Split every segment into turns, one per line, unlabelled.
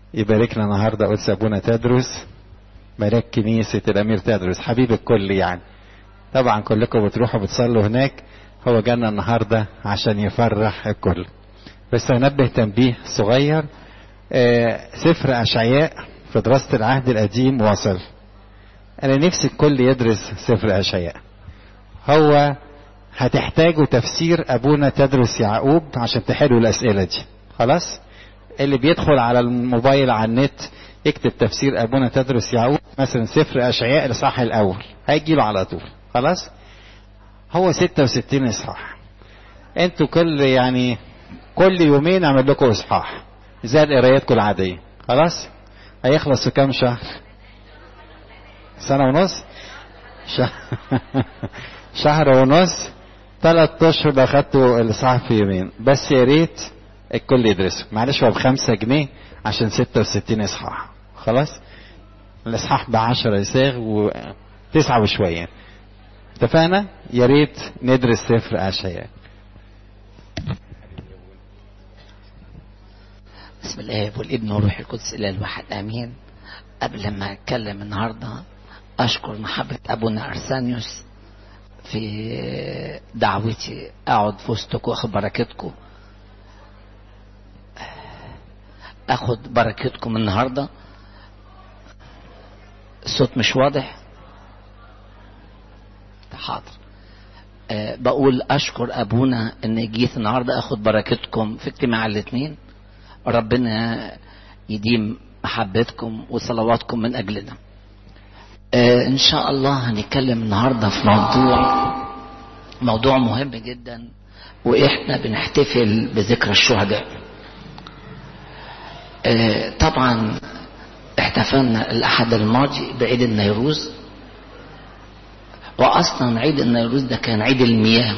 يبارك لنا النهارده قدس ابونا تدرس ملاك كنيسة الأمير تدرس حبيب الكل يعني طبعا كلكم بتروحوا بتصلوا هناك هو جانا النهاردة عشان يفرح الكل بس هنبه تنبيه صغير آه سفر أشعياء في دراسة العهد القديم وصل أنا نفسي الكل يدرس سفر أشعياء هو هتحتاجوا تفسير أبونا تدرس يعقوب عشان تحلوا الأسئلة دي خلاص اللي بيدخل على الموبايل على النت يكتب تفسير ابونا تدرس يعقوب مثلا سفر اشعياء الاصحاح الاول هيجي له على طول خلاص هو 66 اصحاح انتوا كل يعني كل يومين اعمل لكم اصحاح زي قرايتكم العاديه خلاص هيخلص في كام شهر سنه ونص شهر, شهر ونص ثلاث اشهر لو خدتوا الاصحاح في يومين بس يا ريت الكل يدرسه معلش هو بخمسة جنيه عشان ستة وستين اصحاح خلاص الاصحاح بعشرة يساغ وتسعة وشوية اتفقنا يا ريت ندرس سفر اشعياء
بسم الله والابن والروح القدس الاله الواحد امين قبل ما اتكلم النهارده اشكر محبه ابونا ارسانيوس في دعوتي اقعد في وسطكم واخد بركتكم اخد بركتكم النهارده الصوت مش واضح حاضر أه بقول اشكر ابونا ان جيت النهارده اخد بركتكم في اجتماع الاثنين ربنا يديم محبتكم وصلواتكم من اجلنا أه ان شاء الله هنتكلم النهارده في موضوع موضوع مهم جدا واحنا بنحتفل بذكرى الشهداء أه طبعا احتفلنا الاحد الماضي بعيد النيروز واصلا عيد النيروز ده كان عيد المياه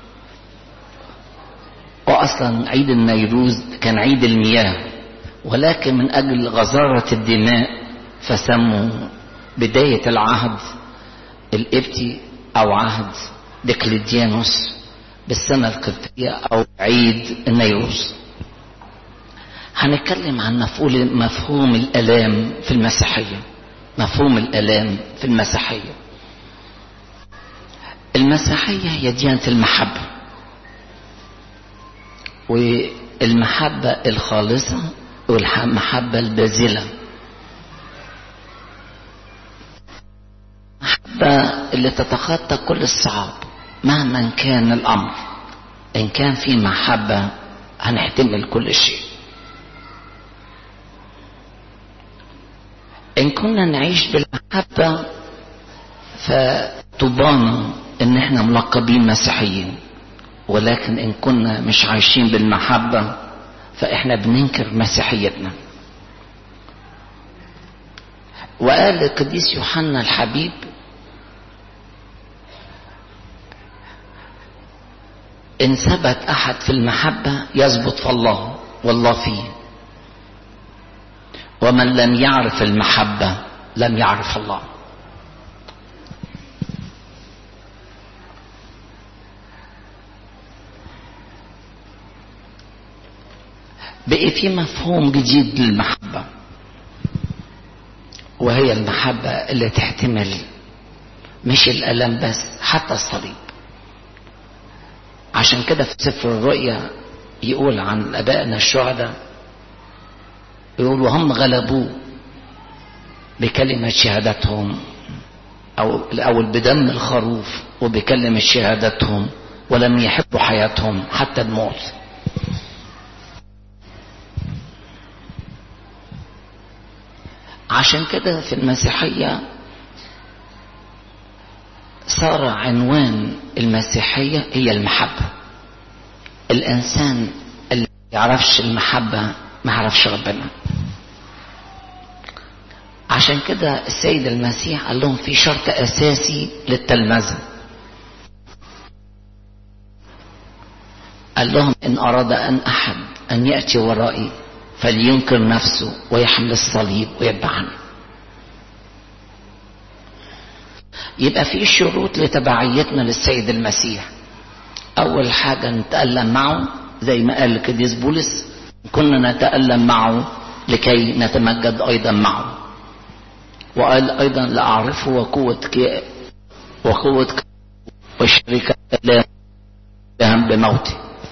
واصلا عيد النيروز كان عيد المياه ولكن من اجل غزاره الدماء فسموا بدايه العهد القبطي او عهد ديكليديانوس بالسنه القبطيه او عيد النيروز هنتكلم عن مفهوم مفهوم الالام في المسيحيه مفهوم الالام في المسيحيه المسيحيه هي ديانه المحبه والمحبه الخالصه والمحبه الباذله المحبه اللي تتخطى كل الصعاب مهما كان الامر ان كان في محبه هنحتمل كل شيء إن كنا نعيش بالمحبة فتبان إن إحنا ملقبين مسيحيين ولكن إن كنا مش عايشين بالمحبة فإحنا بننكر مسيحيتنا وقال القديس يوحنا الحبيب إن ثبت أحد في المحبة يثبت في الله والله فيه ومن لم يعرف المحبة لم يعرف الله بقي في مفهوم جديد للمحبة وهي المحبة اللي تحتمل مش الألم بس حتى الصليب عشان كده في سفر الرؤيا يقول عن أبائنا الشهداء يقول وهم غلبوه بكلمة شهادتهم أو الأول بدم الخروف وبكلمة شهادتهم ولم يحبوا حياتهم حتى الموت عشان كده في المسيحية صار عنوان المسيحية هي المحبة الإنسان اللي يعرفش المحبة ما يعرفش ربنا عشان كده السيد المسيح قال لهم في شرط أساسي للتلمذة قال لهم إن أراد أن أحد أن يأتي ورائي فلينكر نفسه ويحمل الصليب ويتبعني يبقى في شروط لتبعيتنا للسيد المسيح أول حاجة نتألم معه زي ما قال القديس بولس كنا نتألم معه لكي نتمجد أيضا معه وقال أيضا لأعرفه وقوة كي وقوة والشركة لا يهم بموته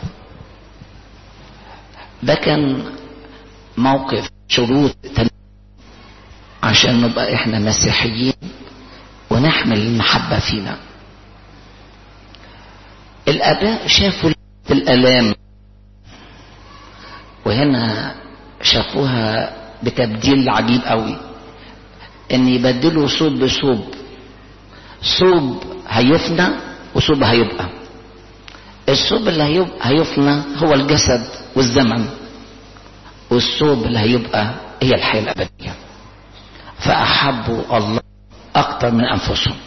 ده كان موقف شروط عشان نبقى احنا مسيحيين ونحمل المحبة فينا الآباء شافوا الآلام وهنا شافوها بتبديل عجيب قوي ان يبدلوا صوب بصوب صوب هيفنى وصوب هيبقى الصوب اللي هيبقى هيفنى هو الجسد والزمن والصوب اللي هيبقى هي الحياة الأبدية فأحبوا الله أكثر من أنفسهم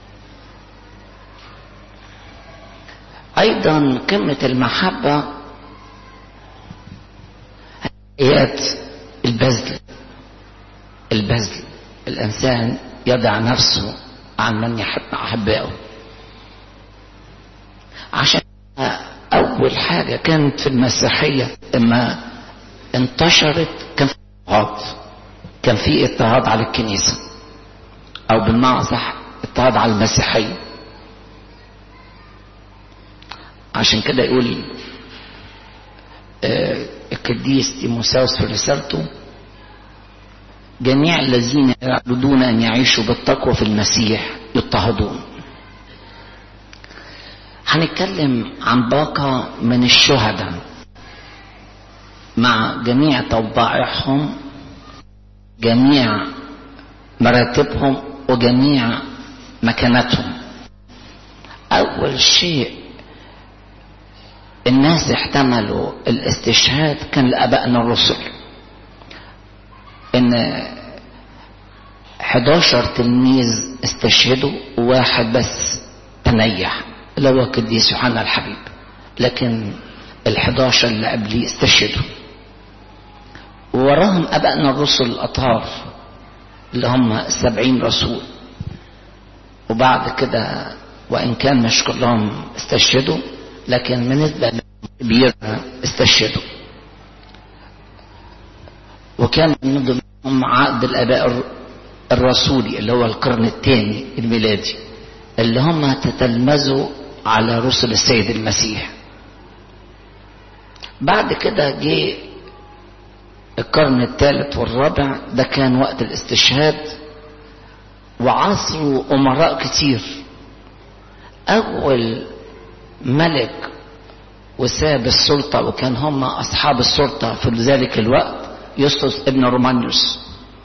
أيضا قمة المحبة هي البذل البذل الإنسان يضع نفسه عن من يحب أحبائه عشان أول حاجة كانت في المسيحية لما انتشرت كان في اضطهاد كان في اضطهاد على الكنيسة أو بالمعنى صح اضطهاد على المسيحية عشان كده يقول آه القديس تيموساوس في رسالته جميع الذين يعبدون أن يعيشوا بالتقوى في المسيح يضطهدون هنتكلم عن باقة من الشهداء مع جميع طبائعهم جميع مراتبهم وجميع مكانتهم أول شيء الناس احتملوا الاستشهاد كان لأبائنا الرسل ان 11 تلميذ استشهدوا وواحد بس تنيح اللي هو قديس يوحنا الحبيب لكن ال11 اللي قبليه استشهدوا ووراهم ابائنا الرسل الاطهار اللي هم السبعين رسول وبعد كده وان كان مش كلهم استشهدوا لكن بنسبه كبيره استشهدوا وكان من ضمنهم عقد الاباء الرسولي اللي هو القرن الثاني الميلادي اللي هم تتلمذوا على رسل السيد المسيح بعد كده جه القرن الثالث والرابع ده كان وقت الاستشهاد وعصروا امراء كتير اول ملك وساب السلطة وكان هم أصحاب السلطة في ذلك الوقت يسطس ابن رومانيوس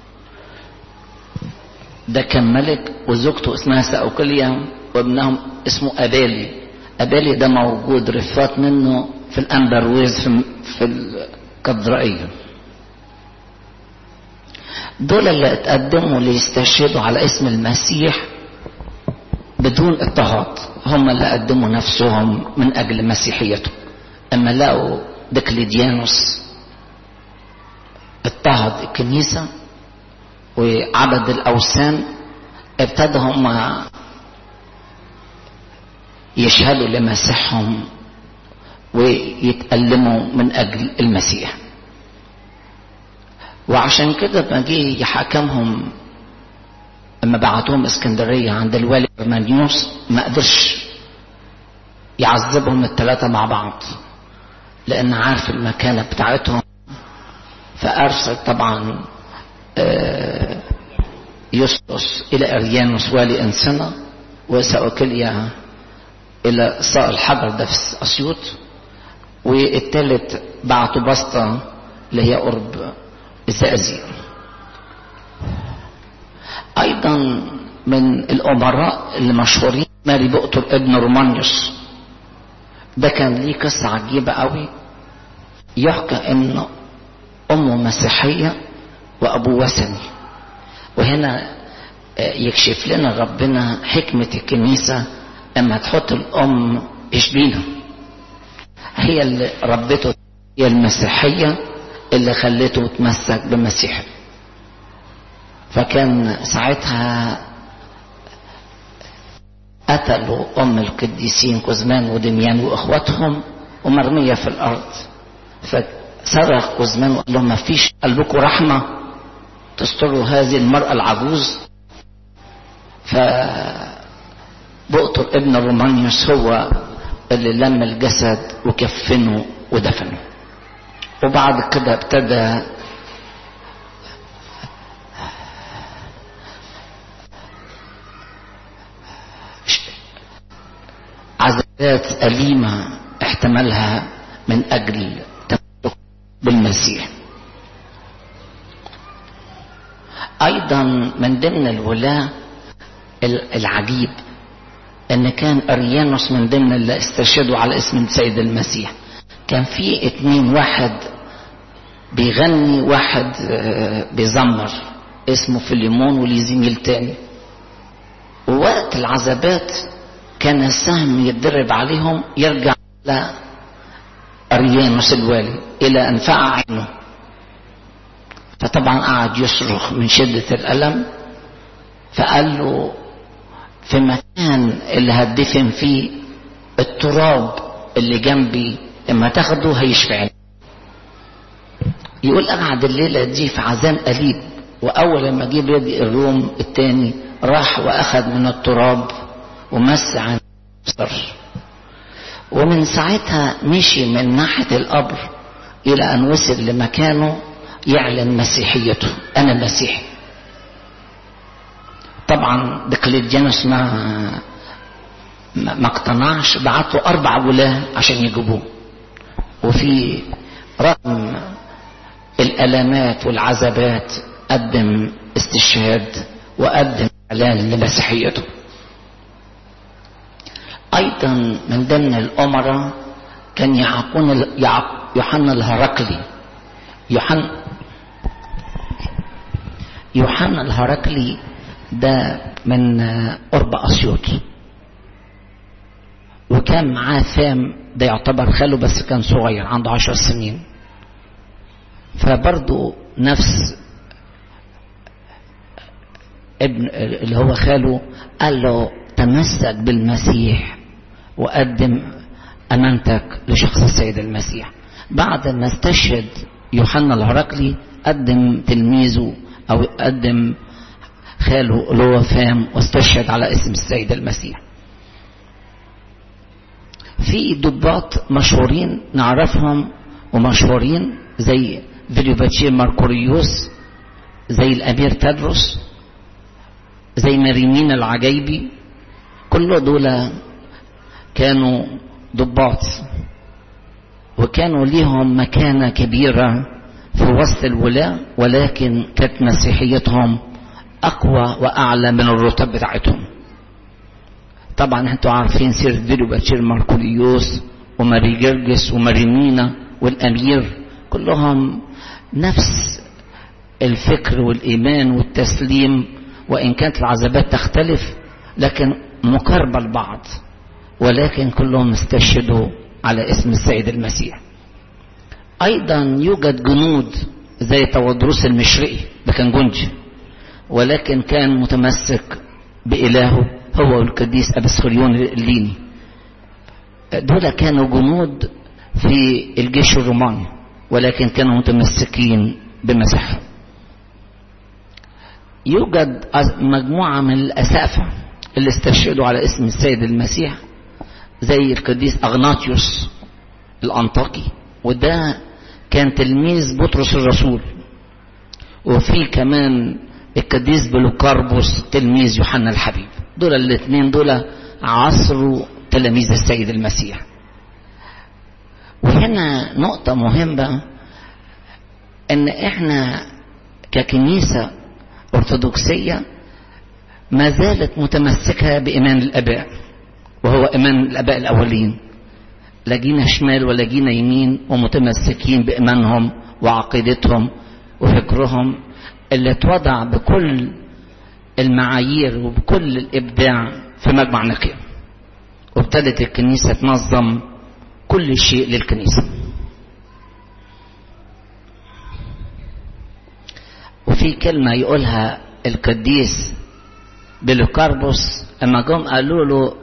ده كان ملك وزوجته اسمها سأوكليا وابنهم اسمه أبالي أبالي ده موجود رفات منه في الأمبرويز في, في الكدرائية دول اللي اتقدموا ليستشهدوا على اسم المسيح بدون اضطهاد هم اللي قدموا نفسهم من أجل مسيحيته أما لقوا ديكليديانوس اضطهد الكنيسة وعبد الأوثان ابتدى هم يشهدوا لمسيحهم ويتألموا من أجل المسيح وعشان كده ما جه يحاكمهم لما بعتوهم اسكندرية عند الوالي ارمانيوس ما قدرش يعذبهم الثلاثة مع بعض لأن عارف المكانة بتاعتهم فأرسل طبعا يسطس إلى أريانوس والي أنسنة وسأوكليا إلى صاء الحجر ده في أسيوط والثالث بعتوا بسطة اللي هي قرب الزقازيق أيضا من الأمراء المشهورين ماري بؤتر ابن رومانيوس ده كان ليه قصة عجيبة قوي يحكى إن أمه مسيحية وأبوه وثني وهنا يكشف لنا ربنا حكمة الكنيسة اما تحط الام اشبينا هي اللي ربته هي المسيحية اللي خلته يتمسك بمسيحه فكان ساعتها قتلوا ام القديسين كوزمان ودميان واخواتهم ومرمية في الارض صرخ كوزمان وقال لهم ما فيش قلبكم رحمة تستروا هذه المرأة العجوز ف بؤطر ابن رومانيوس هو اللي لم الجسد وكفنه ودفنه وبعد كده ابتدى عذابات أليمة احتملها من أجل تمسك بالمسيح أيضا من ضمن الولاة العجيب ان كان اريانوس من ضمن اللي استرشدوا على اسم السيد المسيح كان في اتنين واحد بيغني واحد بيزمر اسمه فيليمون وليه زميل تاني ووقت العذابات كان السهم يتدرب عليهم يرجع ل اريانوس الوالي الى ان فقع عينه فطبعا قعد يصرخ من شدة الألم فقال له في مكان اللي هتدفن فيه التراب اللي جنبي لما تاخده هيشفعني يقول قعد الليلة دي في عذاب قليل وأول لما جه بيدي الروم التاني راح وأخذ من التراب ومس عن ومن ساعتها مشي من ناحية القبر إلى أن وصل لمكانه يعلن مسيحيته أنا مسيحي طبعا دقليديانوس ما ما اقتنعش بعتوا أربع ولاة عشان يجيبوه وفي رغم الألامات والعذابات قدم استشهاد وقدم إعلان لمسيحيته أيضا من ضمن الأمراء كان يعقون يوحنا الهرقلي يوحنا يوحنا الهرقلي ده من قرب أسيوط وكان معاه ثام ده يعتبر خاله بس كان صغير عنده عشر سنين فبرضه نفس ابن اللي هو خاله قال له تمسك بالمسيح وقدم أمانتك لشخص السيد المسيح بعد ما استشهد يوحنا الهرقلي قدم تلميذه أو قدم خاله اللي هو فام واستشهد على اسم السيد المسيح في ضباط مشهورين نعرفهم ومشهورين زي فيليوباتشير ماركوريوس زي الأمير تدرس زي مريمين العجيبي كل دول كانوا ضباط وكانوا ليهم مكانة كبيرة في وسط الولاة ولكن كانت مسيحيتهم أقوى وأعلى من الرتب بتاعتهم طبعا انتوا عارفين سيرة فيلو باتشير ماركوليوس وماري جرجس وماريمينا والأمير كلهم نفس الفكر والإيمان والتسليم وإن كانت العذابات تختلف لكن مقاربة لبعض ولكن كلهم استشهدوا على اسم السيد المسيح أيضا يوجد جنود زي تودروس المشرقي ده كان جندي ولكن كان متمسك بإلهه هو والقديس أبسخريون الليني دول كانوا جنود في الجيش الروماني ولكن كانوا متمسكين بمسيحهم يوجد مجموعة من الأسافة اللي استشهدوا على اسم السيد المسيح زي القديس أغناطيوس الأنطاكي وده كان تلميذ بطرس الرسول وفي كمان القديس بلوكاربوس تلميذ يوحنا الحبيب دول الاثنين دول عصروا تلاميذ السيد المسيح وهنا نقطة مهمة ان احنا ككنيسة ارثوذكسية ما زالت متمسكة بإيمان الآباء وهو إيمان الآباء الأولين لا جينا شمال ولا جينا يمين ومتمسكين بإيمانهم وعقيدتهم وفكرهم اللي اتوضع بكل المعايير وبكل الإبداع في مجمع نقية وابتدت الكنيسة تنظم كل شيء للكنيسة وفي كلمة يقولها القديس بلوكاربوس اما جم قالوا له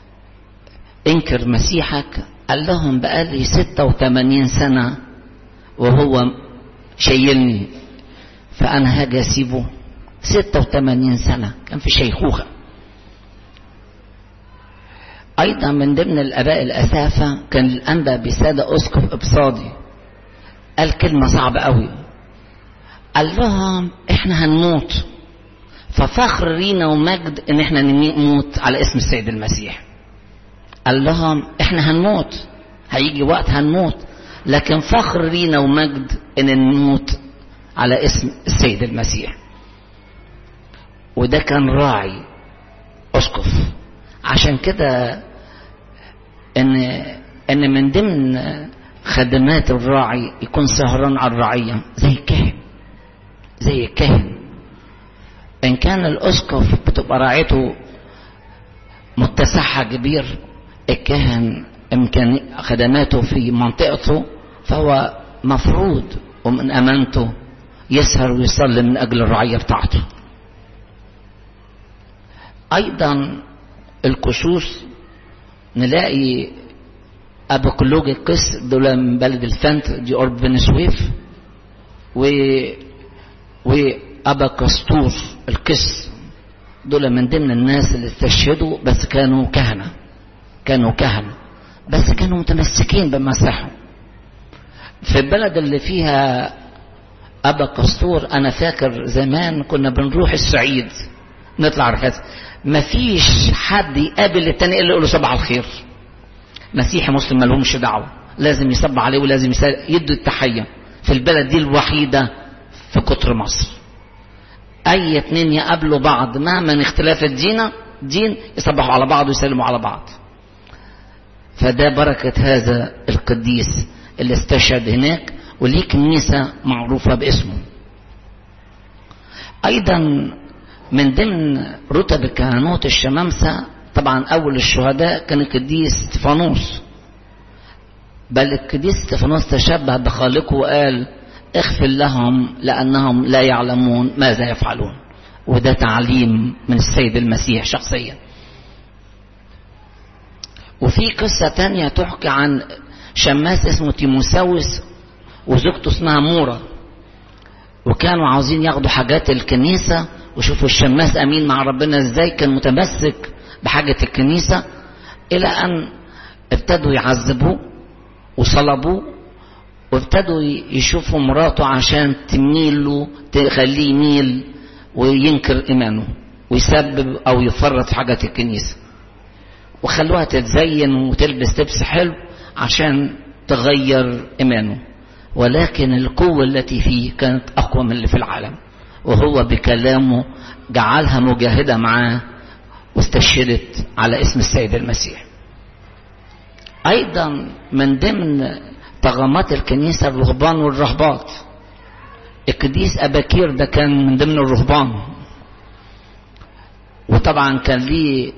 انكر مسيحك قال لهم بقالي 86 سنة وهو شايلني فأنا هاجي أسيبه 86 سنة كان في شيخوخة أيضا من ضمن الآباء الأسافة كان الأنبا بسادة أسقف إبصادي قال كلمة صعبة قوي قال لهم إحنا هنموت ففخر لينا ومجد إن إحنا نموت على اسم السيد المسيح قال لهم إحنا هنموت هيجي وقت هنموت لكن فخر لينا ومجد إن نموت على اسم السيد المسيح وده كان راعي أسقف عشان كده ان ان من ضمن خدمات الراعي يكون سهران على الرعيه زي الكاهن زي الكاهن ان كان الاسقف بتبقى راعيته متسعها كبير الكاهن امكان خدماته في منطقته فهو مفروض ومن امانته يسهر ويصلي من اجل الرعيه بتاعته ايضا الكشوش نلاقي ابو كلوج القس دول من بلد الفنت دي قرب بني سويف و وابا كستور القس دول من ضمن الناس اللي استشهدوا بس كانوا كهنه كانوا كهنه بس كانوا متمسكين بمسيحهم في البلد اللي فيها ابا كستور انا فاكر زمان كنا بنروح الصعيد نطلع رحلات مفيش حد يقابل التاني الا يقول له صباح الخير مسيحي مسلم ما لهمش دعوه لازم يصب عليه ولازم يدوا التحيه في البلد دي الوحيده في قطر مصر اي اتنين يقابلوا بعض مهما اختلاف الدين دين يصبحوا على بعض ويسلموا على بعض فده بركة هذا القديس اللي استشهد هناك وليه كنيسة معروفة باسمه أيضا من ضمن رتب كهنوت الشمامسة طبعا أول الشهداء كان القديس استفانوس بل القديس استفانوس تشبه بخالقه وقال اغفر لهم لأنهم لا يعلمون ماذا يفعلون وده تعليم من السيد المسيح شخصيا وفي قصة تانية تحكي عن شماس اسمه تيموساوس وزوجته اسمها مورا وكانوا عاوزين ياخدوا حاجات الكنيسة وشوفوا الشماس أمين مع ربنا ازاي كان متمسك بحاجة الكنيسة إلى أن ابتدوا يعذبوه وصلبوه وابتدوا يشوفوا مراته عشان تميل له تخليه يميل وينكر إيمانه ويسبب أو يفرط في حاجة الكنيسة وخلوها تتزين وتلبس لبس حلو عشان تغير إيمانه ولكن القوة التي فيه كانت أقوى من اللي في العالم وهو بكلامه جعلها مجاهدة معاه واستشهدت على اسم السيد المسيح أيضا من ضمن طغمات الكنيسة الرهبان والرهبات القديس أباكير ده كان من ضمن الرهبان وطبعا كان ليه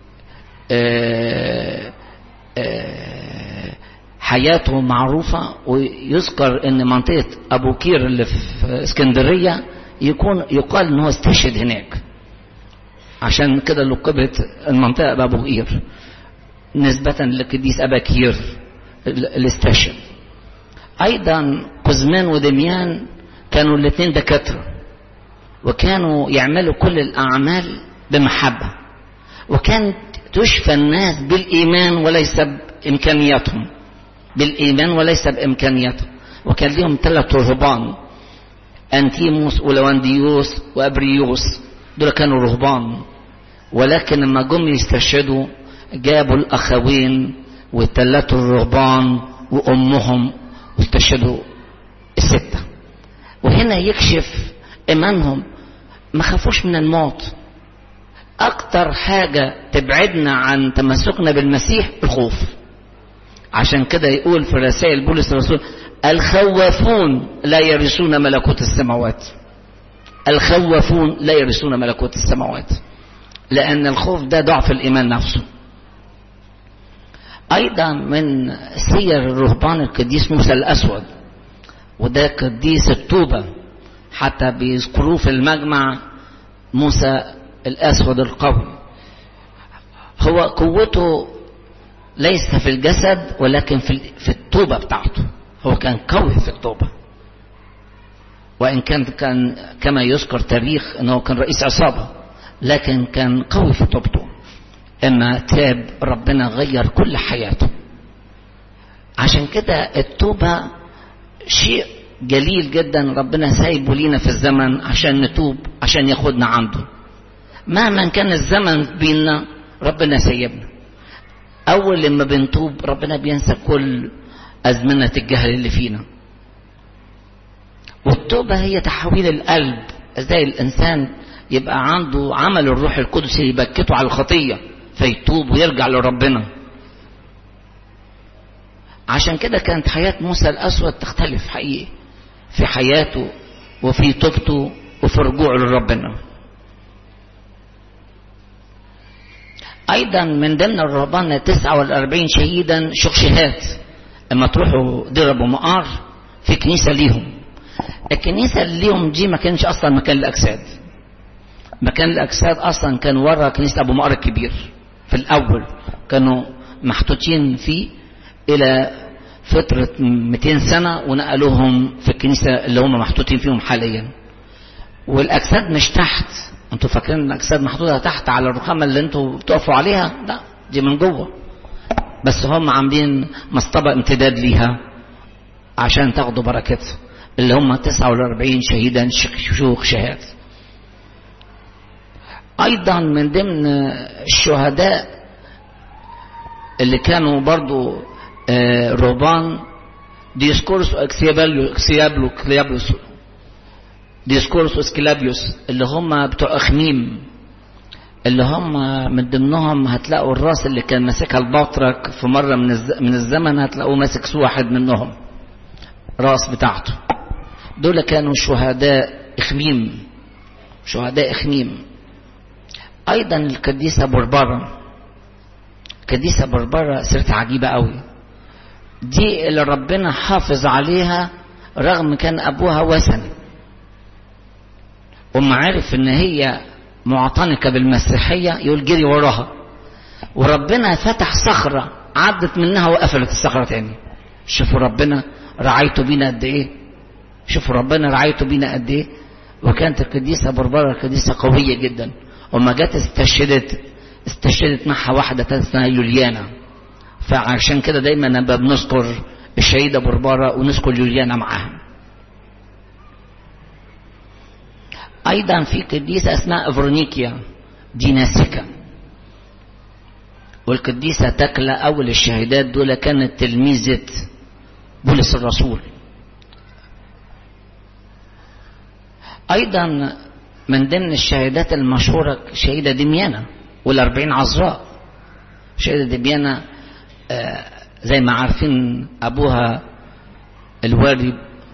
آآ آآ حياته معروفة ويذكر ان منطقة ابو كير اللي في اسكندرية يكون يقال ان هو استشهد هناك عشان كده لقبت المنطقة بابو قير نسبة للقديس ابا كير اللي استشهد ايضا قزمان ودميان كانوا الاثنين دكاترة وكانوا يعملوا كل الاعمال بمحبة وكانت تشفى الناس بالايمان وليس بامكانياتهم بالايمان وليس بامكانياتهم وكان لهم ثلاث رهبان انتيموس ولوانديوس وابريوس دول كانوا رهبان ولكن لما جم يستشهدوا جابوا الاخوين والثلاثه الرهبان وامهم واستشهدوا السته وهنا يكشف ايمانهم ما خافوش من الموت اكتر حاجه تبعدنا عن تمسكنا بالمسيح الخوف عشان كده يقول في رسائل بولس الرسول الخوافون لا يرثون ملكوت السماوات الخوافون لا يرثون ملكوت السماوات لأن الخوف ده ضعف الإيمان نفسه أيضا من سير الرهبان القديس موسى الأسود وده قديس التوبة حتى بيذكروه في المجمع موسى الأسود القوي هو قوته ليس في الجسد ولكن في في التوبة بتاعته هو كان قوي في التوبة وإن كان كان كما يذكر تاريخ أنه كان رئيس عصابة لكن كان قوي في توبته اما تاب ربنا غير كل حياته عشان كده التوبة شيء جليل جدا ربنا سايبه لينا في الزمن عشان نتوب عشان ياخدنا عنده مهما كان الزمن بينا ربنا سيبنا اول لما بنتوب ربنا بينسى كل ازمنة الجهل اللي فينا والتوبة هي تحويل القلب ازاي الانسان يبقى عنده عمل الروح القدس يبكته على الخطية فيتوب ويرجع لربنا عشان كده كانت حياة موسى الأسود تختلف حقيقي في حياته وفي توبته وفي رجوعه لربنا أيضا من ضمن الرهبان 49 شهيدا شخشهات اما تروحوا دير أبو مقار في كنيسة ليهم الكنيسة اللي ليهم دي ما كانش أصلا مكان الأجساد مكان الأجساد أصلا كان ورا كنيسة أبو مقار الكبير في الأول كانوا محطوطين فيه إلى فترة 200 سنة ونقلوهم في الكنيسة اللي هم محطوطين فيهم حاليا والأجساد مش تحت انتوا فاكرين الأجساد محطوطة تحت على الرخامة اللي انتوا بتقفوا عليها لا دي من جوه بس هم عاملين مصطبة امتداد ليها عشان تاخدوا بركتها اللي هم 49 شهيدا شيوخ شهاد ايضا من ضمن الشهداء اللي كانوا برضو آه رهبان ديسكورس اكسيابلو كليابلوس ديسكورس اسكلابيوس اللي هم بتوع اخميم اللي هم من ضمنهم هتلاقوا الراس اللي كان ماسكها البطرك في مرة من, الز... من الزمن هتلاقوه ماسك واحد منهم راس بتاعته دول كانوا شهداء اخميم شهداء اخميم ايضا القديسة بربرة القديسة بربرة سيرتها عجيبة قوي دي اللي ربنا حافظ عليها رغم كان ابوها وثني وما عرف ان هي معتنقة بالمسيحية يقول جري وراها وربنا فتح صخرة عدت منها وقفلت الصخرة تاني شوفوا ربنا رعايته بينا قد ايه شوفوا ربنا رعايته بينا قد ايه وكانت القديسة بربرة قديسة قوية جدا وما جت استشهدت استشهدت معها واحدة اسمها يوليانا فعشان كده دايما نبقى بنذكر الشهيدة بربرة ونذكر يوليانا معاها أيضا في قديسة اسمها أفرونيكيا دي ناسكة والقديسة تكلة أول الشهيدات دول كانت تلميذة بولس الرسول أيضا من ضمن الشهادات المشهورة شهيدة دميانة والأربعين عذراء شهيدة دميانة آه زي ما عارفين أبوها الوالي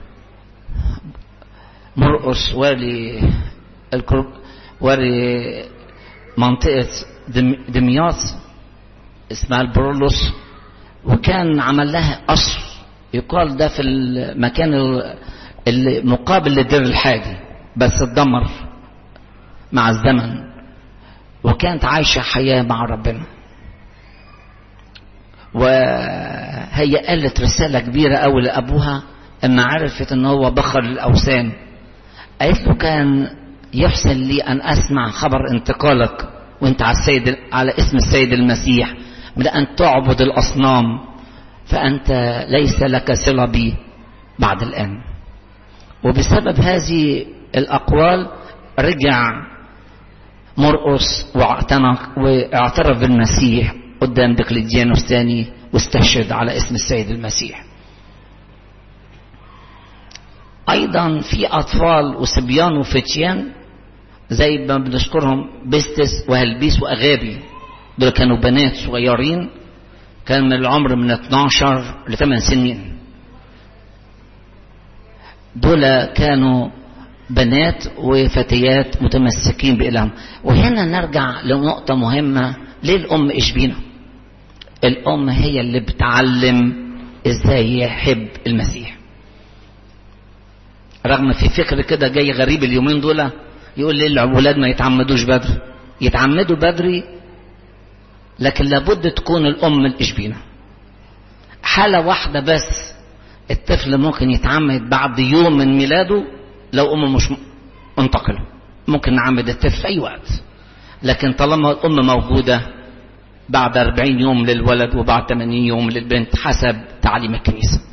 مرقس والي الكرب والي منطقة دم دمياط اسمها البرولوس وكان عمل لها قصر يقال ده في المكان المقابل لدير الحاجي بس اتدمر مع الزمن وكانت عايشة حياة مع ربنا وهي قالت رسالة كبيرة أوي لأبوها أما عرفت أن هو بخر الأوثان قالت له كان يحسن لي أن أسمع خبر انتقالك وانت على, السيد على اسم السيد المسيح من أن تعبد الأصنام فأنت ليس لك صلة بي بعد الآن وبسبب هذه الأقوال رجع مرقس واعتنق واعترف بالمسيح قدام دقلديانوس الثاني واستشهد على اسم السيد المسيح ايضا في اطفال وصبيان وفتيان زي ما بنذكرهم بستس وهلبيس واغابي دول كانوا بنات صغيرين كان من العمر من 12 ل 8 سنين دول كانوا بنات وفتيات متمسكين بإلههم وهنا نرجع لنقطة مهمة ليه الأم إشبينا الأم هي اللي بتعلم إزاي يحب المسيح رغم في فكر كده جاي غريب اليومين دول يقول ليه الأولاد ما يتعمدوش بدري يتعمدوا بدري لكن لابد تكون الأم الإشبينة حالة واحدة بس الطفل ممكن يتعمد بعد يوم من ميلاده لو امه مش منتقله ممكن نعمد الطفل في اي وقت لكن طالما الام موجوده بعد 40 يوم للولد وبعد 80 يوم للبنت حسب تعليم الكنيسه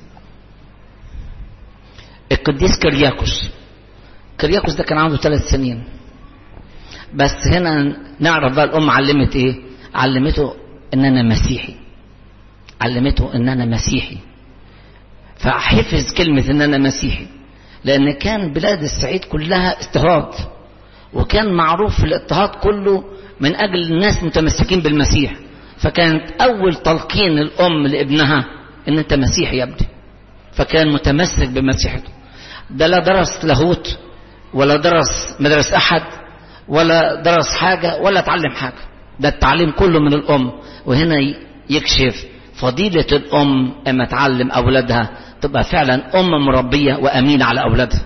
القديس كرياكوس كرياكوس ده كان عنده ثلاث سنين بس هنا نعرف بقى الام علمت ايه علمته ان انا مسيحي علمته ان انا مسيحي فحفظ كلمة ان انا مسيحي لان كان بلاد الصعيد كلها اضطهاد وكان معروف في الاضطهاد كله من اجل الناس متمسكين بالمسيح فكانت اول تلقين الام لابنها ان انت مسيحي يا ابني فكان متمسك بمسيحته ده لا درس لاهوت ولا درس مدرسة احد ولا درس حاجة ولا اتعلم حاجة ده التعليم كله من الام وهنا يكشف فضيلة الام اما تعلم اولادها تبقى فعلا ام مربية وامينة على اولادها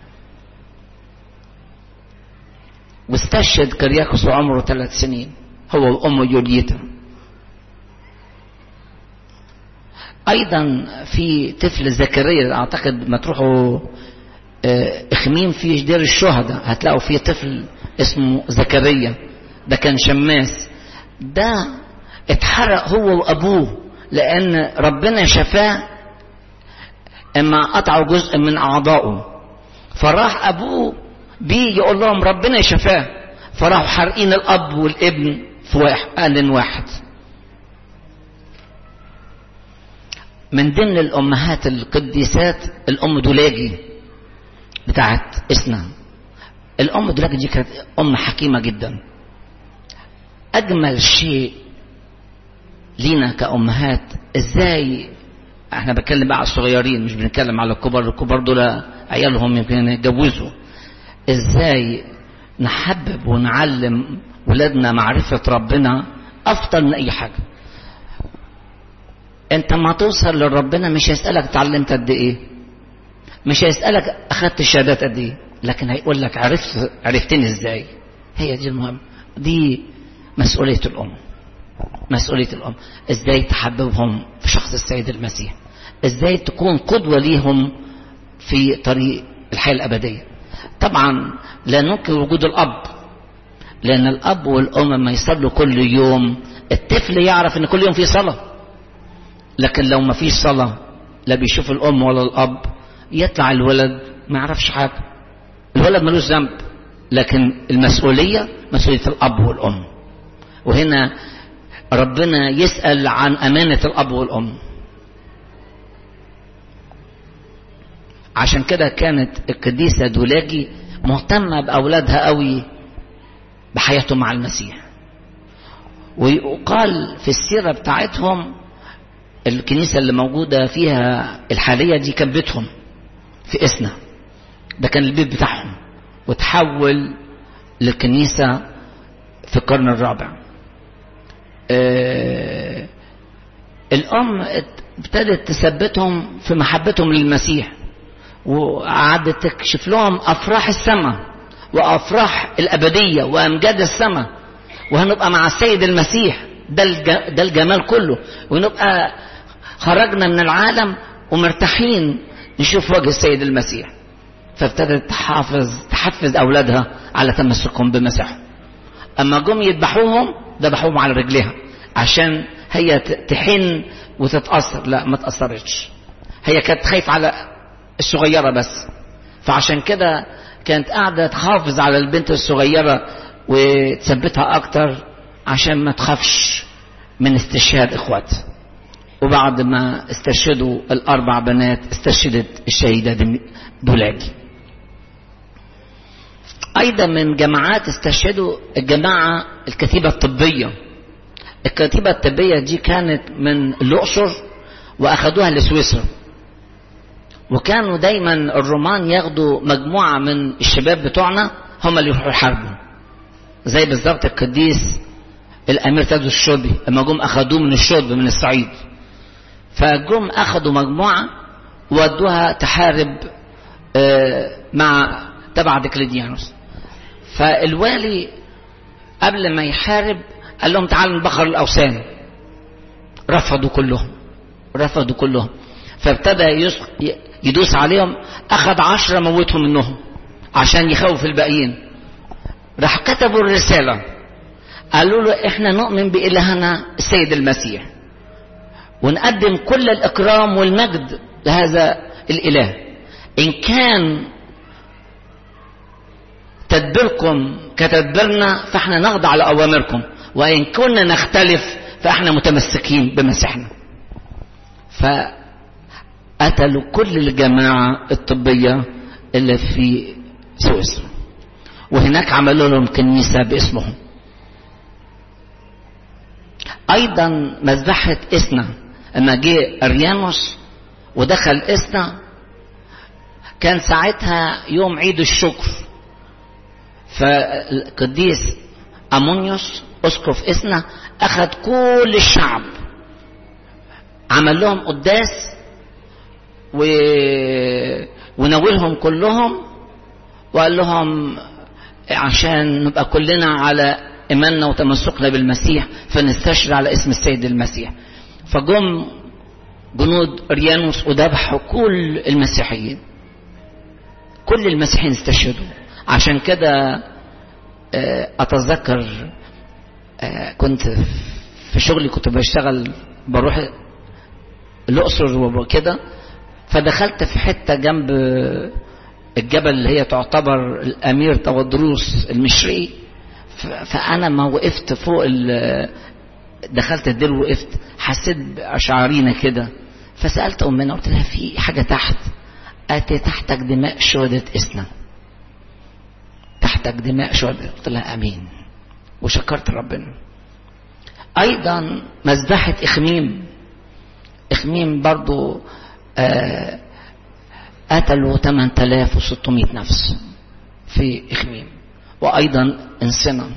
واستشهد كرياكوس وعمره ثلاث سنين هو وامه يوليتا ايضا في طفل زكريا اعتقد ما تروحوا اخميم في دير الشهداء هتلاقوا فيه طفل اسمه زكريا ده كان شماس ده اتحرق هو وابوه لان ربنا شفاه اما قطعوا جزء من اعضائه فراح ابوه بيه يقول لهم ربنا شفاه فراحوا حارقين الاب والابن في واحد آن واحد من ضمن الامهات القديسات الام دولاجي بتاعت اسنا الام دولاجي دي كانت ام حكيمه جدا اجمل شيء لينا كامهات ازاي احنا بتكلم بقى على الصغيرين مش بنتكلم على الكبار الكبار دول عيالهم يمكن يتجوزوا ازاي نحبب ونعلم ولادنا معرفة ربنا افضل من اي حاجة انت ما توصل لربنا مش هيسألك اتعلمت قد ايه مش هيسألك اخدت الشهادات قد ايه لكن هيقول لك عرفت عرفتني ازاي هي دي المهم دي مسؤولية الام مسؤولية الام ازاي تحببهم في شخص السيد المسيح ازاي تكون قدوة ليهم في طريق الحياة الابدية طبعا لا ننكر وجود الاب لان الاب والام ما يصلوا كل يوم الطفل يعرف ان كل يوم في صلاه لكن لو ما فيش صلاه لا بيشوف الام ولا الاب يطلع الولد ما يعرفش حاجه الولد ملوش ذنب لكن المسؤوليه مسؤوليه الاب والام وهنا ربنا يسال عن امانه الاب والام عشان كده كانت القديسة دولاجي مهتمة بأولادها قوي بحياتهم مع المسيح ويقال في السيرة بتاعتهم الكنيسة اللي موجودة فيها الحالية دي كان بيتهم في إسنا ده كان البيت بتاعهم وتحول للكنيسة في القرن الرابع آه الأم ابتدت تثبتهم في محبتهم للمسيح وقعدت تكشف لهم افراح السماء وافراح الابديه وامجاد السماء وهنبقى مع السيد المسيح ده ده الجمال كله ونبقى خرجنا من العالم ومرتاحين نشوف وجه السيد المسيح فابتدت تحافظ تحفز اولادها على تمسكهم بمسيحهم اما جم يذبحوهم ذبحوهم على رجليها عشان هي تحن وتتاثر لا ما تاثرتش هي كانت خايفه على الصغيرة بس فعشان كده كانت قاعدة تحافظ على البنت الصغيرة وتثبتها أكتر عشان ما تخافش من استشهاد إخوات وبعد ما استشهدوا الأربع بنات استشهدت الشهيدة دولاجي أيضا من جماعات استشهدوا الجماعة الكتيبة الطبية الكتيبة الطبية دي كانت من الأقصر وأخدوها لسويسرا وكانوا دايما الرومان ياخدوا مجموعة من الشباب بتوعنا هم اللي يروحوا يحاربوا زي بالظبط القديس الأمير تادوس الشربي لما جم أخدوه من الشرب من الصعيد فجم أخدوا مجموعة ودوها تحارب مع تبع ديكليديانوس فالوالي قبل ما يحارب قال لهم تعالوا نبخر الأوثان رفضوا كلهم رفضوا كلهم فابتدى يدوس عليهم أخذ عشرة موتهم منهم عشان يخوف الباقيين راح كتبوا الرسالة قالوا له احنا نؤمن بإلهنا السيد المسيح ونقدم كل الإكرام والمجد لهذا الإله إن كان تدبيركم كتدبيرنا فاحنا نخضع لأوامركم وإن كنا نختلف فاحنا متمسكين بمسيحنا فقتلوا كل الجماعة الطبية اللي في سويسرا وهناك عملوا لهم كنيسة باسمهم أيضا مذبحة إسنا لما جه أريانوس ودخل إسنا كان ساعتها يوم عيد الشكر فالقديس أمونيوس أسقف إسنا أخذ كل الشعب عمل لهم قداس و... ونولهم كلهم وقال لهم عشان نبقى كلنا على إيماننا وتمسكنا بالمسيح فنستشرع على اسم السيد المسيح فجم جنود ريانوس وذبحوا كل المسيحيين كل المسيحيين استشهدوا عشان كده أتذكر كنت في شغلي كنت بشتغل بروح الأقصر وكده فدخلت في حتة جنب الجبل اللي هي تعتبر الأمير تودروس المشرقي فأنا ما وقفت فوق دخلت الدير وقفت حسيت بأشعارينا كده فسألت أمنا قلت لها في حاجة تحت قالت تحتك دماء شهدة إسنا تحتك دماء شهدة قلت لها أمين وشكرت ربنا أيضا مذبحة إخميم إخميم برضو آه قتلوا 8600 نفس في إخميم وأيضا انسنا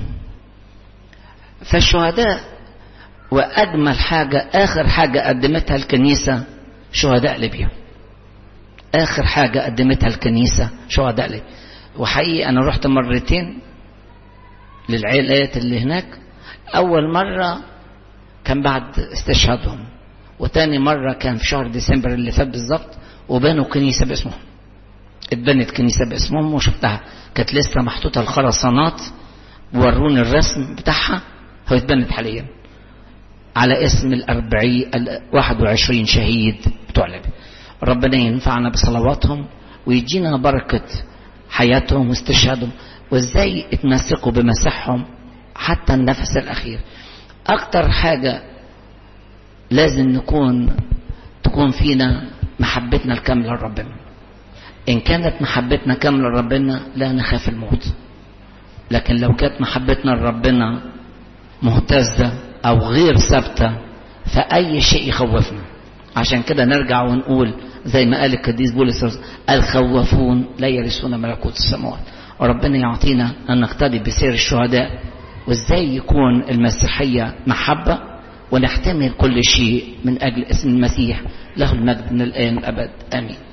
فالشهداء وأجمل حاجة آخر حاجة قدمتها الكنيسة شهداء ليبيا آخر حاجة قدمتها الكنيسة شهداء ليبيا وحقيقي أنا رحت مرتين للعائلات اللي هناك أول مرة كان بعد استشهادهم وتاني مرة كان في شهر ديسمبر اللي فات بالظبط وبنوا كنيسة باسمهم اتبنت كنيسة باسمهم وشفتها كانت لسه محطوطة الخرسانات وروني الرسم بتاعها هو اتبنت حاليا على اسم الأربعي الواحد وعشرين شهيد بتوع ليبيا ربنا ينفعنا بصلواتهم ويجينا بركة حياتهم واستشهادهم وازاي اتمسكوا بمسيحهم حتى النفس الأخير أكتر حاجة لازم نكون تكون فينا محبتنا الكاملة لربنا إن كانت محبتنا كاملة لربنا لا نخاف الموت لكن لو كانت محبتنا لربنا مهتزة أو غير ثابتة فأي شيء يخوفنا عشان كده نرجع ونقول زي ما قال القديس بولس الخوافون لا يرثون ملكوت السماوات وربنا يعطينا أن نقتدي بسير الشهداء وازاي يكون المسيحية محبة ونحتمل كل شيء من أجل اسم المسيح له المجد من الآن الأبد آمين